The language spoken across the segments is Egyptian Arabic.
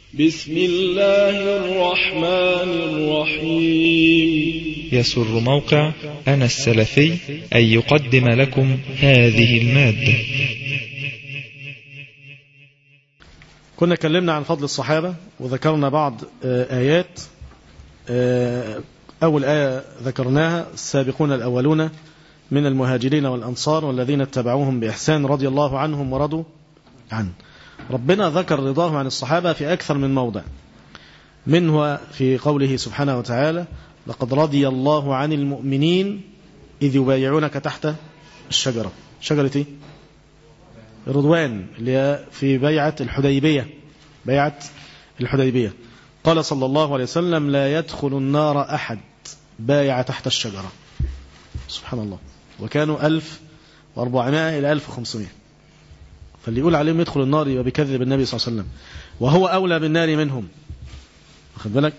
بسم الله الرحمن الرحيم يسر موقع أنا السلفي أن يقدم لكم هذه المادة كنا اتكلمنا عن فضل الصحابة وذكرنا بعض آه، آيات آه، أول آية ذكرناها السابقون الأولون من المهاجرين والأنصار والذين اتبعوهم بإحسان رضي الله عنهم ورضوا عنه ربنا ذكر رضاه عن الصحابة في أكثر من موضع منه في قوله سبحانه وتعالى لقد رضي الله عن المؤمنين إذ يبايعونك تحت الشجرة شجرة إيه؟ رضوان اللي هي في بيعة الحديبية بيعة الحديبية قال صلى الله عليه وسلم لا يدخل النار أحد بايع تحت الشجرة سبحان الله وكانوا ألف وأربعمائة إلى ألف وخمسمائة فاللي يقول عليهم يدخل النار يبقى بيكذب النبي صلى الله عليه وسلم وهو أولى بالنار منهم واخد بالك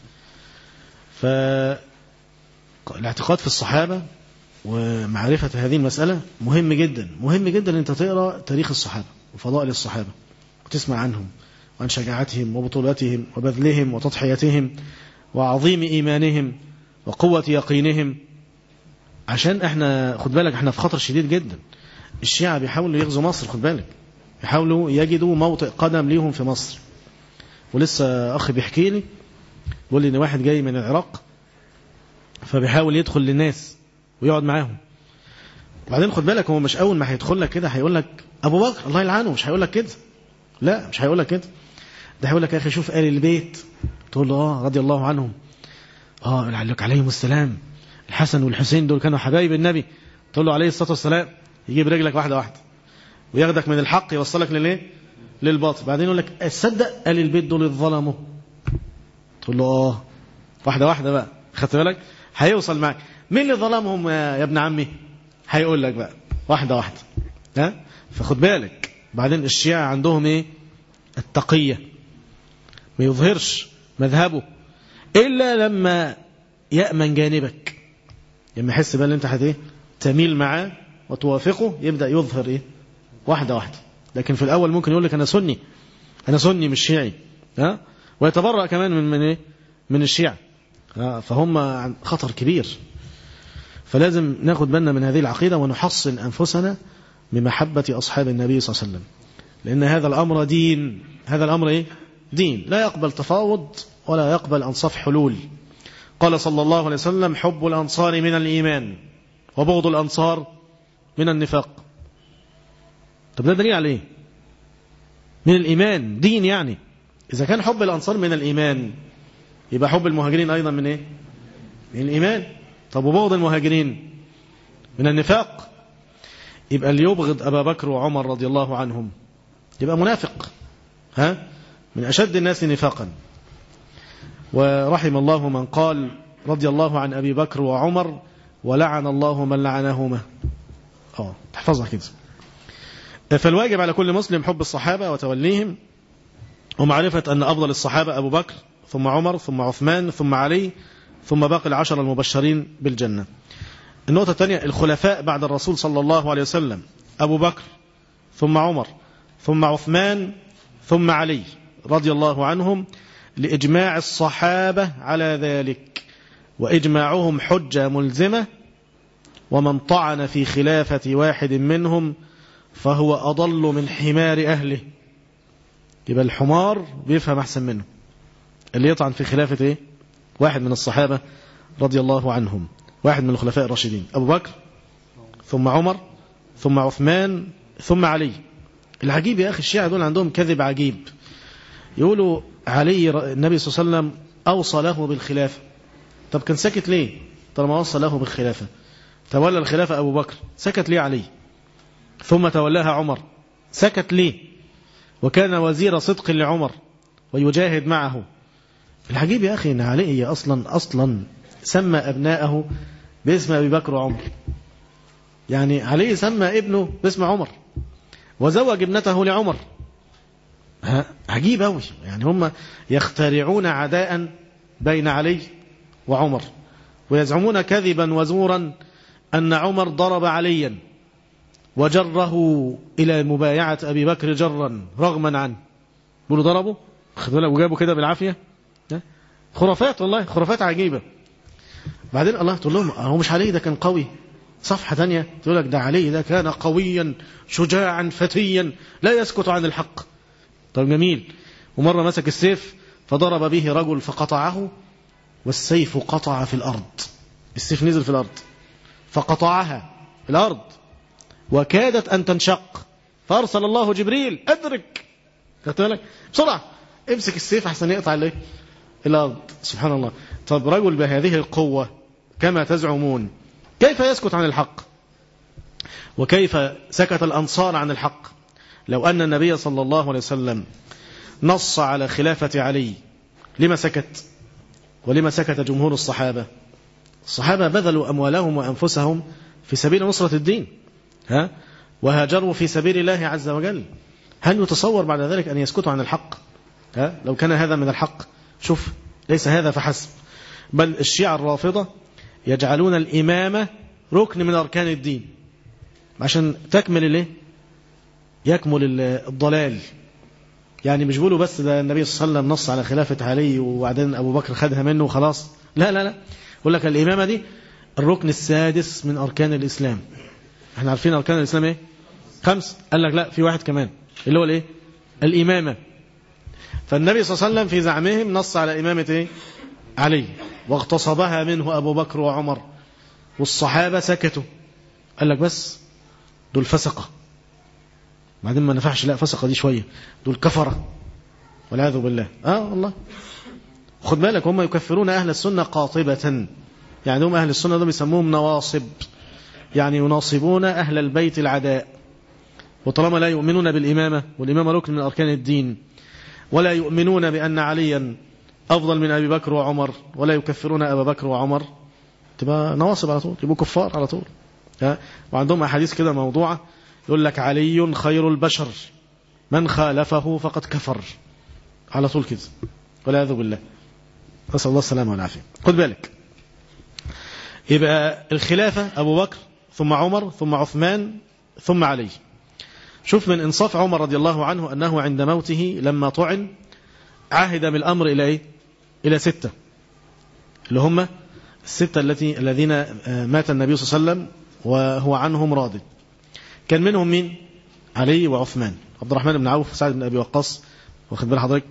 فالاعتقاد في الصحابة ومعرفة هذه المسألة مهم جدا مهم جدا أنت تقرأ تاريخ الصحابة وفضائل الصحابة وتسمع عنهم وعن شجاعتهم وبطولتهم وبذلهم وتضحيتهم وعظيم إيمانهم وقوة يقينهم عشان احنا خد بالك احنا في خطر شديد جدا الشيعة بيحاولوا يغزوا مصر خد بالك يحاولوا يجدوا موطئ قدم ليهم في مصر ولسه أخ بيحكي لي بيقول لي إن واحد جاي من العراق فبيحاول يدخل للناس ويقعد معاهم وبعدين خد بالك هو مش أول ما هيدخل لك كده هيقول لك أبو بكر الله يلعنه مش هيقول لك كده لا مش هيقول لك كده ده هيقول لك يا أخي شوف آل البيت تقول له آه رضي الله عنهم آه لك عليهم السلام الحسن والحسين دول كانوا حبايب النبي تقول له عليه الصلاة والسلام يجيب رجلك واحدة واحدة وياخدك من الحق يوصلك للايه للباطل بعدين يقول لك تصدق قال البيت دول اتظلموا تقول له اه واحدة واحدة بقى خدت بالك هيوصل معك مين اللي ظلمهم يا ابن عمي هيقول لك بقى واحدة واحدة ها فخد بالك بعدين الشيعة عندهم ايه التقية ما يظهرش مذهبه إلا لما يأمن جانبك لما يحس بقى ان انت هت ايه تميل معاه وتوافقه يبدأ يظهر ايه واحدة واحدة لكن في الأول ممكن يقول لك أنا سني أنا سني مش شيعي ها ويتبرأ كمان من من إيه من الشيعة فهم عن خطر كبير فلازم ناخد بالنا من هذه العقيدة ونحصن أنفسنا بمحبة أصحاب النبي صلى الله عليه وسلم لأن هذا الأمر دين هذا الأمر إيه؟ دين لا يقبل تفاوض ولا يقبل أنصاف حلول قال صلى الله عليه وسلم حب الأنصار من الإيمان وبغض الأنصار من النفاق طب ده دليل على ايه من الإيمان دين يعني إذا كان حب الأنصار من الإيمان يبقى حب المهاجرين أيضا من إيه من الإيمان طب وبغض المهاجرين من النفاق يبقى اللي يبغض أبا بكر وعمر رضي الله عنهم يبقى منافق ها من أشد الناس نفاقا ورحم الله من قال رضي الله عن أبي بكر وعمر ولعن الله من لعنهما اه تحفظها كده فالواجب على كل مسلم حب الصحابة وتوليهم ومعرفة أن أفضل الصحابة أبو بكر ثم عمر ثم عثمان ثم علي ثم باقي العشر المبشرين بالجنة النقطة الثانية الخلفاء بعد الرسول صلى الله عليه وسلم أبو بكر ثم عمر ثم عثمان ثم علي رضي الله عنهم لإجماع الصحابة على ذلك وإجماعهم حجة ملزمة ومن طعن في خلافة واحد منهم فهو أضل من حمار أهله يبقى الحمار بيفهم أحسن منه اللي يطعن في خلافة إيه؟ واحد من الصحابة رضي الله عنهم واحد من الخلفاء الراشدين أبو بكر ثم عمر ثم عثمان ثم علي العجيب يا أخي الشيعة دول عندهم كذب عجيب يقولوا علي النبي صلى الله عليه وسلم أوصى له بالخلافة طب كان سكت ليه طالما وصى له بالخلافة تولى الخلافة أبو بكر سكت ليه علي ثم تولاها عمر سكت ليه وكان وزير صدق لعمر ويجاهد معه العجيب يا أخي إن علي أصلا أصلا سمى أبناءه باسم أبي بكر وعمر يعني علي سمى ابنه باسم عمر وزوج ابنته لعمر عجيب أوي يعني هم يخترعون عداء بين علي وعمر ويزعمون كذبا وزورا أن عمر ضرب عليا وجره إلى مبايعة أبي بكر جرا رغما عنه بيقولوا ضربه خد بالك وجابوا كده بالعافية ها؟ خرافات والله خرافات عجيبة بعدين الله تقول لهم هو مش علي ده كان قوي صفحة ثانية تقول لك ده علي ده كان قويا شجاعا فتيا لا يسكت عن الحق طب جميل ومرة مسك السيف فضرب به رجل فقطعه والسيف قطع في الأرض السيف نزل في الأرض فقطعها في الأرض وكادت أن تنشق فأرسل الله جبريل أدرك خدت بالك بسرعة امسك السيف أحسن يقطع الايه الأرض سبحان الله طب رجل بهذه القوة كما تزعمون كيف يسكت عن الحق وكيف سكت الأنصار عن الحق لو أن النبي صلى الله عليه وسلم نص على خلافة علي لما سكت ولما سكت جمهور الصحابة الصحابة بذلوا أموالهم وأنفسهم في سبيل نصرة الدين ها وهاجروا في سبيل الله عز وجل هل يتصور بعد ذلك أن يسكتوا عن الحق ها لو كان هذا من الحق شوف ليس هذا فحسب بل الشيعة الرافضة يجعلون الإمامة ركن من أركان الدين عشان تكمل الايه يكمل الضلال يعني مش بيقولوا بس ده النبي صلى الله عليه وسلم نص على خلافة علي وبعدين أبو بكر خدها منه وخلاص لا لا لا يقول لك الإمامة دي الركن السادس من أركان الإسلام احنا عارفين أركان الإسلام ايه خمس قال لك لا في واحد كمان اللي هو الايه الإمامة فالنبي صلى الله عليه وسلم في زعمهم نص على إمامة ايه علي واغتصبها منه أبو بكر وعمر والصحابة سكتوا قال لك بس دول فسقة بعدين ما نفعش لا فسقة دي شوية دول كفرة والعياذ بالله اه والله خد بالك هم يكفرون أهل السنة قاطبة يعني هم أهل السنة دول بيسموهم نواصب يعني يناصبون أهل البيت العداء وطالما لا يؤمنون بالإمامة والإمامة ركن من أركان الدين ولا يؤمنون بأن عليا أفضل من أبي بكر وعمر ولا يكفرون أبا بكر وعمر تبقى نواصب على طول يبقوا كفار على طول ها وعندهم أحاديث كده موضوعة يقول لك علي خير البشر من خالفه فقد كفر على طول كده والعياذ بالله نسأل الله السلامة والعافية خد بالك يبقى الخلافة أبو بكر ثم عمر ثم عثمان ثم علي شوف من إنصاف عمر رضي الله عنه أنه عند موته لما طعن عهد بالأمر إلى إيه؟ إلى ستة اللي هم الستة التي الذين مات النبي صلى الله عليه وسلم وهو عنهم راض كان منهم مين علي وعثمان عبد الرحمن بن عوف سعد بن أبي وقاص واخد بال حضرتك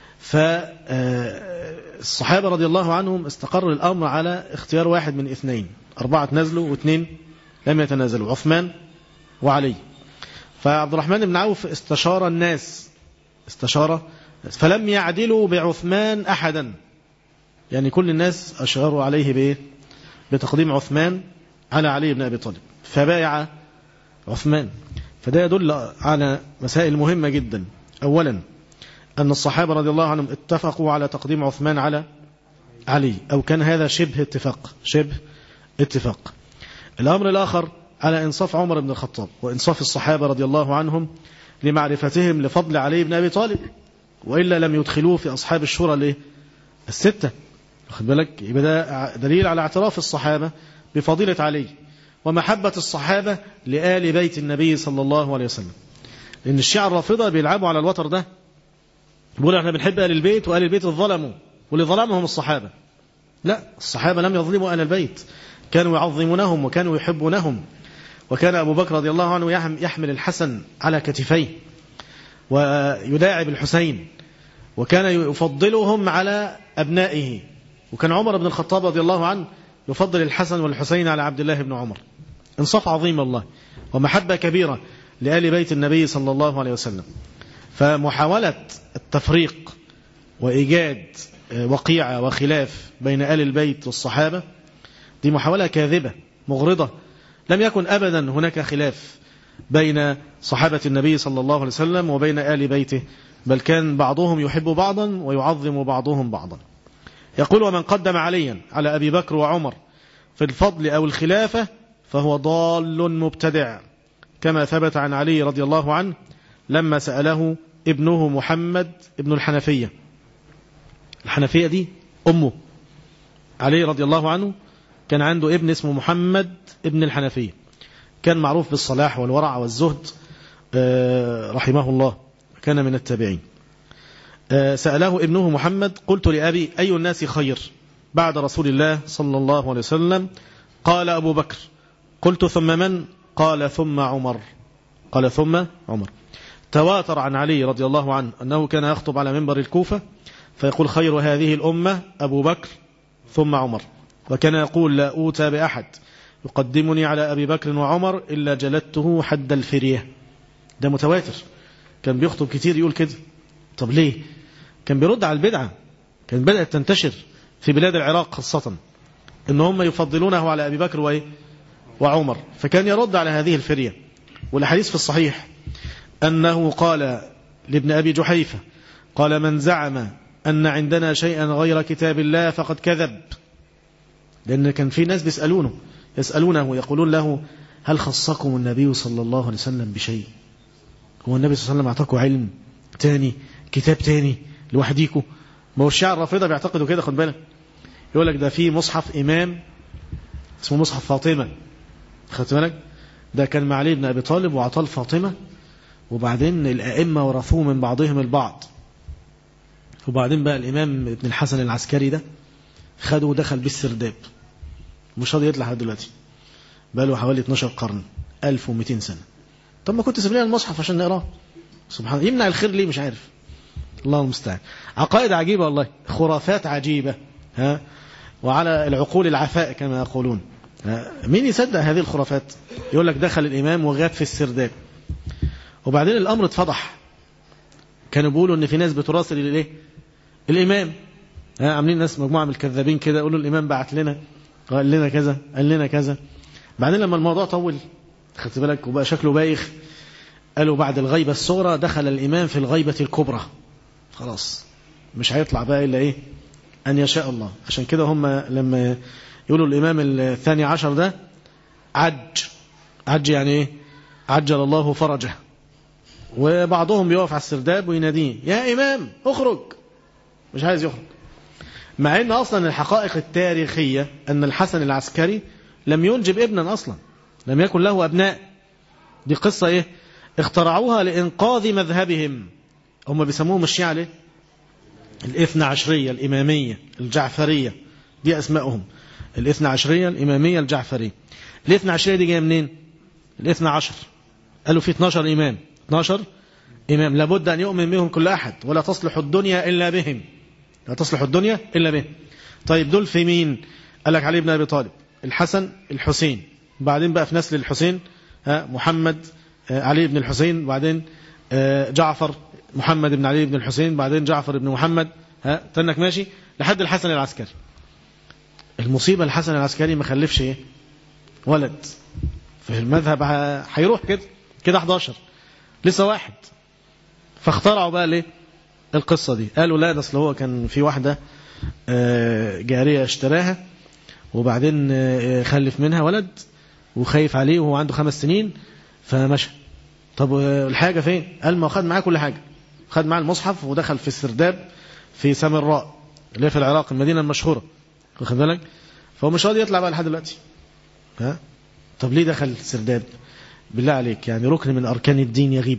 فالصحابة رضي الله عنهم استقر الأمر على اختيار واحد من اثنين أربعة نزلوا واثنين لم يتنازلوا عثمان وعلي فعبد الرحمن بن عوف استشار الناس استشار فلم يعدلوا بعثمان أحدا يعني كل الناس أشاروا عليه بإيه بتقديم عثمان على علي بن أبي طالب فبايع عثمان فده يدل على مسائل مهمة جدا أولا أن الصحابة رضي الله عنهم اتفقوا على تقديم عثمان على علي أو كان هذا شبه اتفاق شبه اتفاق الأمر الآخر على إنصاف عمر بن الخطاب وإنصاف الصحابة رضي الله عنهم لمعرفتهم لفضل علي بن أبي طالب وإلا لم يدخلوه في أصحاب الشورى ليه الستة واخد بالك يبقى ده دليل على اعتراف الصحابة بفضيلة علي ومحبة الصحابة لآل بيت النبي صلى الله عليه وسلم لأن الشيعة الرافضة بيلعبوا على الوتر ده بيقولوا احنا بنحب آل البيت وآل البيت الظلموا واللي ظلمهم الصحابة لا الصحابة لم يظلموا آل البيت كانوا يعظمونهم وكانوا يحبونهم وكان أبو بكر رضي الله عنه يحمل الحسن على كتفيه ويداعب الحسين وكان يفضلهم على أبنائه وكان عمر بن الخطاب رضي الله عنه يفضل الحسن والحسين على عبد الله بن عمر انصاف عظيم الله ومحبة كبيرة لآل بيت النبي صلى الله عليه وسلم فمحاولة التفريق وإيجاد وقيعة وخلاف بين آل البيت والصحابة دي محاولة كاذبة مغرضة لم يكن أبدا هناك خلاف بين صحابة النبي صلى الله عليه وسلم وبين آل بيته بل كان بعضهم يحب بعضا ويعظم بعضهم بعضا يقول ومن قدم عليا على أبي بكر وعمر في الفضل أو الخلافة فهو ضال مبتدع كما ثبت عن علي رضي الله عنه لما سأله ابنه محمد ابن الحنفية الحنفية دي أمه علي رضي الله عنه كان عنده ابن اسمه محمد ابن الحنفية كان معروف بالصلاح والورع والزهد رحمه الله كان من التابعين آه، سأله ابنه محمد قلت لأبي أي الناس خير بعد رسول الله صلى الله عليه وسلم قال أبو بكر قلت ثم من قال ثم عمر قال ثم عمر تواتر عن علي رضي الله عنه أنه كان يخطب على منبر الكوفة فيقول خير هذه الأمة أبو بكر ثم عمر وكان يقول لا أوتى بأحد يقدمني على أبي بكر وعمر إلا جلدته حد الفرية ده متواتر كان بيخطب كتير يقول كده طب ليه كان بيرد على البدعة كان بدأت تنتشر في بلاد العراق خاصة ان هم يفضلونه على أبي بكر وإيه؟ وعمر فكان يرد على هذه الفرية والحديث في الصحيح أنه قال لابن أبي جحيفة قال من زعم أن عندنا شيئا غير كتاب الله فقد كذب لأن كان في ناس بيسألونه يسألونه يقولون له هل خصكم النبي صلى الله عليه وسلم بشيء هو النبي صلى الله عليه وسلم اعطاكم علم تاني كتاب تاني لوحديكم ما هو الشعر الرافضه بيعتقدوا كده خد بالك يقول لك ده في مصحف إمام اسمه مصحف فاطمة خدت بالك ده كان مع علي بن أبي طالب وعطاه فاطمة وبعدين الأئمة ورثوه من بعضهم البعض وبعدين بقى الإمام ابن الحسن العسكري ده خده ودخل بالسرداب مش راضي يطلع لحد دلوقتي بقى له حوالي 12 قرن 1200 سنة طب ما كنت سيب لنا المصحف عشان نقراه سبحان الله يمنع الخير ليه مش عارف الله المستعان عقائد عجيبة والله خرافات عجيبة ها وعلى العقول العفاء كما يقولون ها؟ مين يصدق هذه الخرافات يقول لك دخل الإمام وغاب في السرداب وبعدين الأمر اتفضح كانوا بيقولوا ان في ناس بتراسل الايه الامام ها عاملين ناس مجموعه من الكذابين كده يقولوا الامام بعت لنا قال لنا كذا قال لنا كذا بعدين لما الموضوع طول خدت بالك وبقى شكله بايخ قالوا بعد الغيبه الصغرى دخل الامام في الغيبه الكبرى خلاص مش هيطلع بقى الا ايه ان يشاء الله عشان كده هم لما يقولوا الامام الثاني عشر ده عج عج يعني ايه عجل الله فرجه وبعضهم بيقف على السرداب ويناديه يا إمام اخرج مش عايز يخرج مع أن أصلا الحقائق التاريخية أن الحسن العسكري لم ينجب ابنا أصلا لم يكن له أبناء دي قصة إيه اخترعوها لإنقاذ مذهبهم هم بيسموهم الشيعة ليه الاثنى عشرية الإمامية الجعفرية دي أسمائهم الاثنى عشرية الإمامية الجعفرية الاثنى عشرية دي جاية منين الاثنى عشر قالوا في 12 إمام 12 إمام لابد أن يؤمن بهم كل أحد ولا تصلح الدنيا إلا بهم لا تصلح الدنيا إلا بهم طيب دول في مين قال لك علي بن أبي طالب الحسن الحسين بعدين بقى في نسل الحسين ها محمد علي بن الحسين بعدين جعفر محمد بن علي بن الحسين بعدين جعفر بن محمد ها تنك ماشي لحد الحسن العسكري المصيبة الحسن العسكري ما خلفش ايه ولد في المذهب هيروح كده كده 11 لسه واحد فاخترعوا بقى ليه القصة دي قالوا لا ده اصل هو كان في واحدة جارية اشتراها وبعدين خلف منها ولد وخايف عليه وهو عنده خمس سنين فمشى طب الحاجة فين قال ما خد معاه كل حاجة خد معاه المصحف ودخل في السرداب في سامراء اللي في العراق المدينة المشهورة واخد بالك فهو مش راضي يطلع بقى لحد دلوقتي ها طب ليه دخل السرداب بالله عليك يعني ركن من أركان الدين يغيب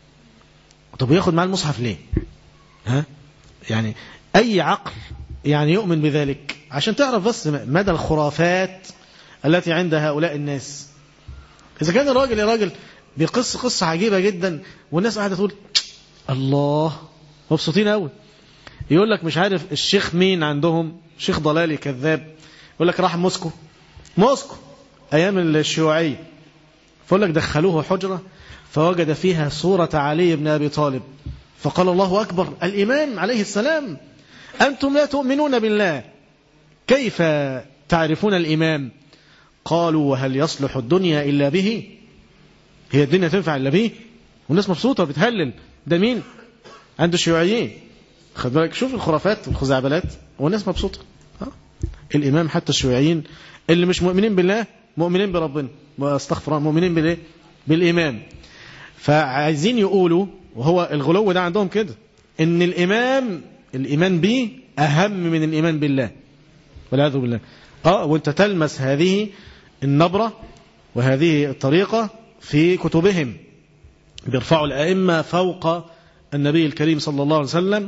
طب ياخد معاه المصحف ليه ها يعني أي عقل يعني يؤمن بذلك عشان تعرف بس مدى الخرافات التي عند هؤلاء الناس إذا كان الراجل يا راجل بيقص قصة عجيبة جدا والناس قاعدة تقول الله مبسوطين قوي يقول لك مش عارف الشيخ مين عندهم شيخ ضلالي كذاب يقول لك راح موسكو موسكو أيام الشيوعية فقول لك دخلوه حجرة فوجد فيها صورة علي بن أبي طالب فقال الله أكبر الإمام عليه السلام أنتم لا تؤمنون بالله كيف تعرفون الإمام قالوا وهل يصلح الدنيا إلا به هي الدنيا تنفع إلا به والناس مبسوطة بتهلل ده مين عند الشيوعيين خد بالك شوف الخرافات والخزعبلات والناس مبسوطة ها؟ الإمام حتى الشيوعيين اللي مش مؤمنين بالله مؤمنين بربنا واستغفر مؤمنين بالايه بالإمام فعايزين يقولوا وهو الغلو ده عندهم كده ان الإمام الإيمان به أهم من الإيمان بالله والعياذ بالله اه وانت تلمس هذه النبرة وهذه الطريقة في كتبهم بيرفعوا الأئمة فوق النبي الكريم صلى الله عليه وسلم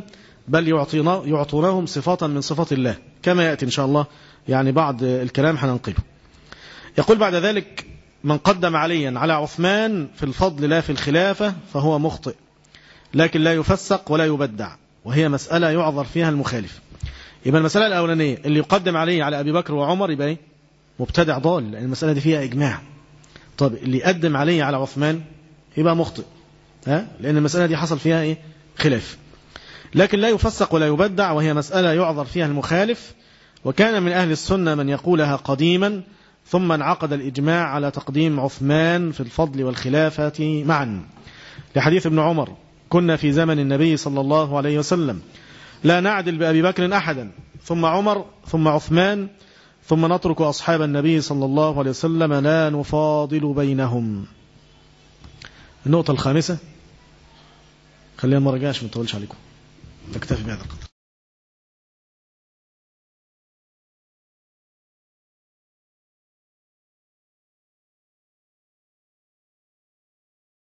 بل يعطينا يعطونهم صفة من صفات الله كما يأتي إن شاء الله يعني بعض الكلام هننقله يقول بعد ذلك من قدم عليا على عثمان في الفضل لا في الخلافة فهو مخطئ لكن لا يفسق ولا يبدع وهي مسألة يعذر فيها المخالف يبقى المسألة الأولانية اللي يقدم عليه على أبي بكر وعمر يبقى ايه مبتدع ضال لأن المسألة دي فيها إجماع طب اللي يقدم عليه على عثمان يبقى مخطئ ها لأن المسألة دي حصل فيها إيه خلاف لكن لا يفسق ولا يبدع وهي مسألة يعذر فيها المخالف وكان من أهل السنة من يقولها قديما ثم انعقد الإجماع على تقديم عثمان في الفضل والخلافة معا لحديث ابن عمر كنا في زمن النبي صلى الله عليه وسلم لا نعدل بأبي بكر أحدا ثم عمر ثم عثمان ثم نترك أصحاب النبي صلى الله عليه وسلم لا نفاضل بينهم النقطة الخامسة خلينا ما رجعش ما نطولش عليكم نكتفي بهذا القدر